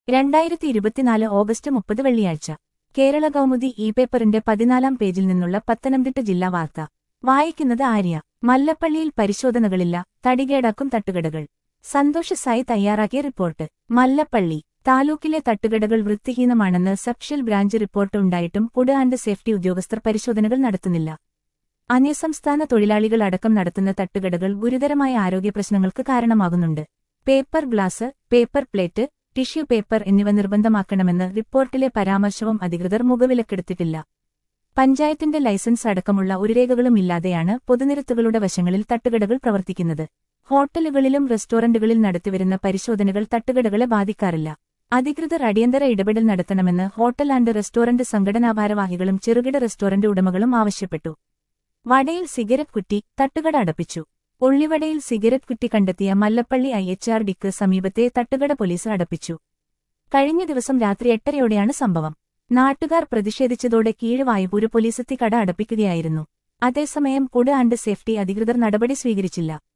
രണ്ടായിരത്തി ഇരുപത്തിനാല് ഓഗസ്റ്റ് മുപ്പത് വെള്ളിയാഴ്ച കേരള കൗമുദി ഇ പേപ്പറിന്റെ പതിനാലാം പേജിൽ നിന്നുള്ള പത്തനംതിട്ട ജില്ലാ വാർത്ത വായിക്കുന്നത് ആര്യ മല്ലപ്പള്ളിയിൽ പരിശോധനകളില്ല തടികേടാക്കും തട്ടുകടകൾ സന്തോഷ് സായി തയ്യാറാക്കിയ റിപ്പോർട്ട് മല്ലപ്പള്ളി താലൂക്കിലെ തട്ടുകടകൾ വൃത്തിഹീനമാണെന്ന് സബ്ഷൽ ബ്രാഞ്ച് റിപ്പോർട്ട് ഉണ്ടായിട്ടും ഫുഡ് ആൻഡ് സേഫ്റ്റി ഉദ്യോഗസ്ഥർ പരിശോധനകൾ നടത്തുന്നില്ല അന്യസംസ്ഥാന തൊഴിലാളികൾ അടക്കം നടത്തുന്ന തട്ടുകടകൾ ഗുരുതരമായ ആരോഗ്യപ്രശ്നങ്ങൾക്ക് കാരണമാകുന്നുണ്ട് paper glass paper plate tissue paper എന്നിവ നിർബന്ധമാക്കണമെന്ന് റിപ്പോർട്ടിലെ പരാമർശവും അധികൃതർ മുഖവിലക്കെടുത്തിട്ടില്ല പഞ്ചായത്തിന്റെ ലൈസൻസ് അടക്കമുള്ള ഒരു രേഖകളും ഇല്ലാതെയാണ് പൊതുനിരത്തുകളുടെ വശങ്ങളിൽ തട്ടുകടകൾ പ്രവർത്തിക്കുന്നത് ഹോട്ടലുകളിലും റെസ്റ്റോറന്റുകളിൽ നടത്തിവരുന്ന പരിശോധനകൾ തട്ടുകടകളെ ബാധിക്കാറില്ല അധികൃതർ അടിയന്തര ഇടപെടൽ നടത്തണമെന്ന് ഹോട്ടൽ ആൻഡ് റെസ്റ്റോറന്റ് സംഘടനാ ഭാരവാഹികളും ചെറുകിട റെസ്റ്റോറന്റ് ഉടമകളും ആവശ്യപ്പെട്ടു വടയിൽ സിഗരറ്റ് കുറ്റി തട്ടുകട അടപ്പിച്ചു ഉള്ളിവടയിൽ സിഗരറ്റ് കുറ്റി കണ്ടെത്തിയ മല്ലപ്പള്ളി ഐ എച്ച് ആർ ഡിക്ക് സമീപത്തെ തട്ടുകട പോലീസ് അടപ്പിച്ചു കഴിഞ്ഞ ദിവസം രാത്രി എട്ടരയോടെയാണ് സംഭവം നാട്ടുകാർ പ്രതിഷേധിച്ചതോടെ കീഴുവായുപൂര് പോലീസെത്തി കട അടപ്പിക്കുകയായിരുന്നു അതേസമയം കുട് ആൻഡ് സേഫ്റ്റി അധികൃതർ നടപടി സ്വീകരിച്ചില്ല